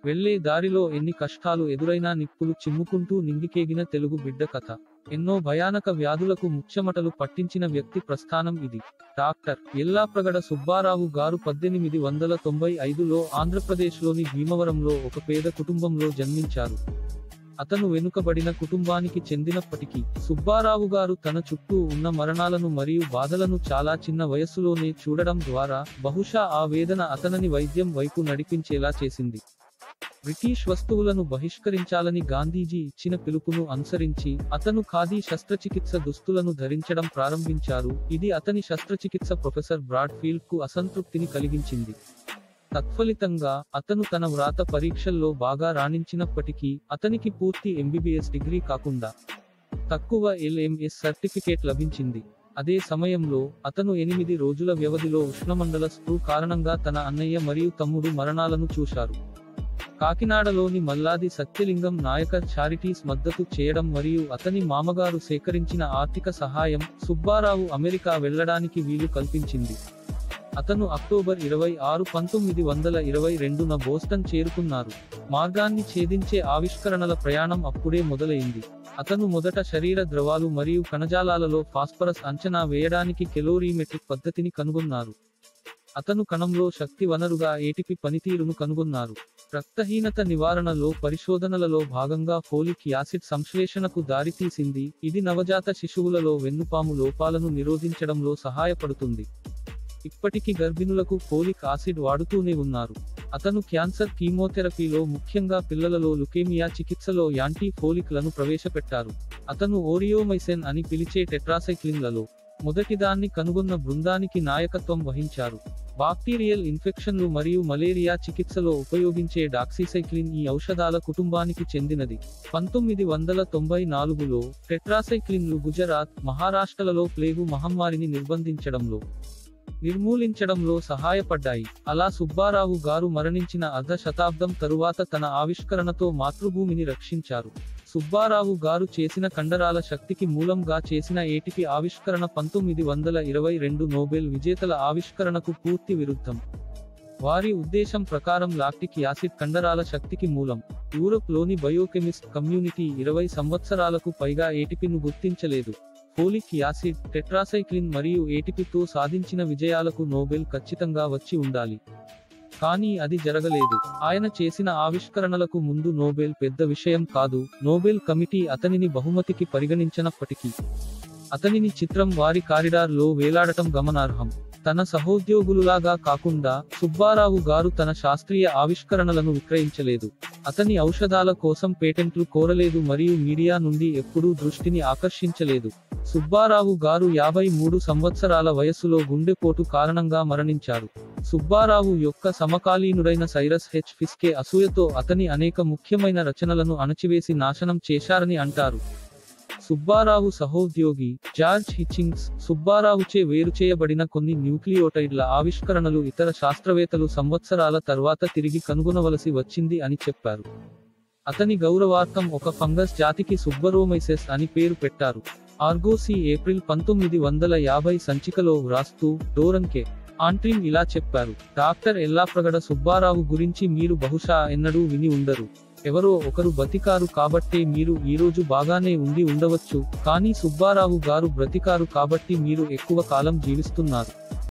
వెళ్లే దారిలో ఎన్ని కష్టాలు ఎదురైనా నిప్పులు చిమ్ముకుంటూ నింగికేగిన తెలుగు బిడ్డ కథ ఎన్నో భయానక వ్యాధులకు ముచ్చెమటలు పట్టించిన వ్యక్తి ప్రస్థానం ఇది డాక్టర్ ఎల్లాప్రగడ సుబ్బారావు గారు పద్దెనిమిది వందల తొంభై ఐదులో ఆంధ్రప్రదేశ్లోని భీమవరంలో ఒక పేద కుటుంబంలో జన్మించారు అతను వెనుకబడిన కుటుంబానికి చెందినప్పటికీ సుబ్బారావు గారు తన చుట్టూ ఉన్న మరణాలను మరియు బాధలను చాలా చిన్న వయస్సులోనే చూడడం ద్వారా బహుశా ఆ వేదన అతనని వైద్యం వైపు నడిపించేలా చేసింది బ్రిటిష్ వస్తువులను బహిష్కరించాలని గాంధీజీ ఇచ్చిన పిలుపును అనుసరించి అతను ఖాదీ శస్త్రచికిత్స దుస్తులను ధరించడం ప్రారంభించారు ఇది అతని శస్త్రచికిత్స ప్రొఫెసర్ బ్రాడ్ఫీల్డ్ కు అసంతృప్తిని కలిగించింది తత్ఫలితంగా అతను తన వ్రాత పరీక్షల్లో బాగా రాణించినప్పటికీ అతనికి పూర్తి ఎంబీబీఎస్ డిగ్రీ కాకుండా తక్కువ ఎల్ఎంఎస్ సర్టిఫికేట్ లభించింది అదే సమయంలో అతను ఎనిమిది రోజుల వ్యవధిలో ఉష్ణమండల స్క్రూ కారణంగా తన అన్నయ్య మరియు తమ్ముడు మరణాలను చూశారు కాకినాడలోని మల్లాది సత్యలింగం నాయకర్ చారిటీస్ మద్దతు చేయడం మరియు అతని మామగారు సేకరించిన ఆర్థిక సహాయం సుబ్బారావు అమెరికా వెళ్లడానికి వీలు కల్పించింది అతను అక్టోబర్ ఇరవై ఆరు పంతొమ్మిది వందల ఇరవై రెండున బోస్టన్ చేరుకున్నారు మార్గాన్ని ఛేదించే ఆవిష్కరణల ప్రయాణం అప్పుడే మొదలైంది అతను మొదట శరీర ద్రవాలు మరియు కణజాలాలలో ఫాస్ఫరస్ అంచనా వేయడానికి కెలోరీమెట్రిక్ పద్ధతిని కనుగొన్నారు అతను కణంలో శక్తి వనరుగా ఏటిపి పనితీరును కనుగొన్నారు రక్తహీనత నివారణలో పరిశోధనలలో భాగంగా ఫోలిక్ యాసిడ్ సంశ్లేషణకు దారితీసింది ఇది నవజాత శిశువులలో వెన్నుపాము లోపాలను నిరోధించడంలో సహాయపడుతుంది ఇప్పటికి గర్భిణులకు ఫోలిక్ ఆసిడ్ వాడుతూనే ఉన్నారు అతను క్యాన్సర్ కీమోథెరపీలో ముఖ్యంగా పిల్లలలో లుకేమియా చికిత్సలో యాంటీ ఫోలిక్లను ప్రవేశపెట్టారు అతను ఓరియోమైసెన్ అని పిలిచే టెట్రాసైక్లిన్లలో మొదటిదాన్ని కనుగొన్న బృందానికి నాయకత్వం వహించారు బాక్టీరియల్ ఇన్ఫెక్షన్లు మరియు మలేరియా చికిత్సలో ఉపయోగించే డాక్సిసైక్లిన్ ఈ ఔషధాల కుటుంబానికి చెందినది పంతొమ్మిది వందల తొంభై నాలుగులో టెట్రాసైక్లిన్లు గుజరాత్ మహారాష్ట్రలలో ప్లేగు మహమ్మారిని నిర్బంధించడంలో నిర్మూలించడంలో సహాయపడ్డాయి అలా సుబ్బారావు గారు మరణించిన అర్ధ శతాబ్దం తరువాత తన ఆవిష్కరణతో మాతృభూమిని రక్షించారు సుబ్బారావు గారు చేసిన కండరాల శక్తికి మూలంగా చేసిన ఏటిపి ఆవిష్కరణ పంతొమ్మిది వందల ఇరవై రెండు నోబెల్ విజేతల ఆవిష్కరణకు పూర్తి విరుద్ధం వారి ఉద్దేశం ప్రకారం లాక్టిక్ యాసిడ్ కండరాల శక్తికి మూలం యూరప్ లోని బయోకెమిస్ట్ కమ్యూనిటీ ఇరవై సంవత్సరాలకు పైగా ఏటిపిను గుర్తించలేదు ఫోలిక్ యాసిడ్ టెట్రాసైక్లిన్ మరియు ఏటిపితో సాధించిన విజయాలకు నోబెల్ ఖచ్చితంగా వచ్చి ఉండాలి కానీ అది జరగలేదు ఆయన చేసిన ఆవిష్కరణలకు ముందు నోబెల్ పెద్ద విషయం కాదు నోబెల్ కమిటీ అతనిని బహుమతికి పరిగణించనప్పటికీ అతనిని చిత్రం వారి కారిడార్ లో వేలాడటం గమనార్హం తన సహోద్యోగులులాగా కాకుండా సుబ్బారావు గారు తన శాస్త్రీయ ఆవిష్కరణలను విక్రయించలేదు అతని ఔషధాల కోసం పేటెంట్లు కోరలేదు మరియు మీడియా నుండి ఎప్పుడూ దృష్టిని ఆకర్షించలేదు సుబ్బారావు గారు యాభై మూడు సంవత్సరాల వయస్సులో గుండెపోటు కారణంగా మరణించారు సుబ్బారావు యొక్క సమకాలీనుడైన సైరస్ హెచ్ ఫిస్కే అసూయతో అతని అనేక ముఖ్యమైన రచనలను అణచివేసి నాశనం చేశారని అంటారు సుబ్బారావు సహోద్యోగి జార్జ్ హిచ్చింగ్స్ సుబ్బారావుచే వేరు చేయబడిన కొన్ని న్యూక్లియోటైడ్ల ఆవిష్కరణలు ఇతర శాస్త్రవేత్తలు సంవత్సరాల తర్వాత తిరిగి కనుగొనవలసి వచ్చింది అని చెప్పారు అతని గౌరవార్థం ఒక ఫంగస్ జాతికి సుబ్బరోమైసెస్ అని పేరు పెట్టారు ఆర్గోసి ఏప్రిల్ పంతొమ్మిది వందల యాభై సంచికలో వ్రాస్తూ డోరంకే ఆంట్రిమ్ ఇలా చెప్పారు డాక్టర్ ఎల్లాప్రగడ సుబ్బారావు గురించి మీరు బహుశా ఎన్నడూ విని ఉండరు ఎవరో ఒకరు బతికారు కాబట్టే మీరు ఈరోజు బాగానే ఉండి ఉండవచ్చు కానీ సుబ్బారావు గారు బ్రతికారు కాబట్టి మీరు ఎక్కువ కాలం జీవిస్తున్నారు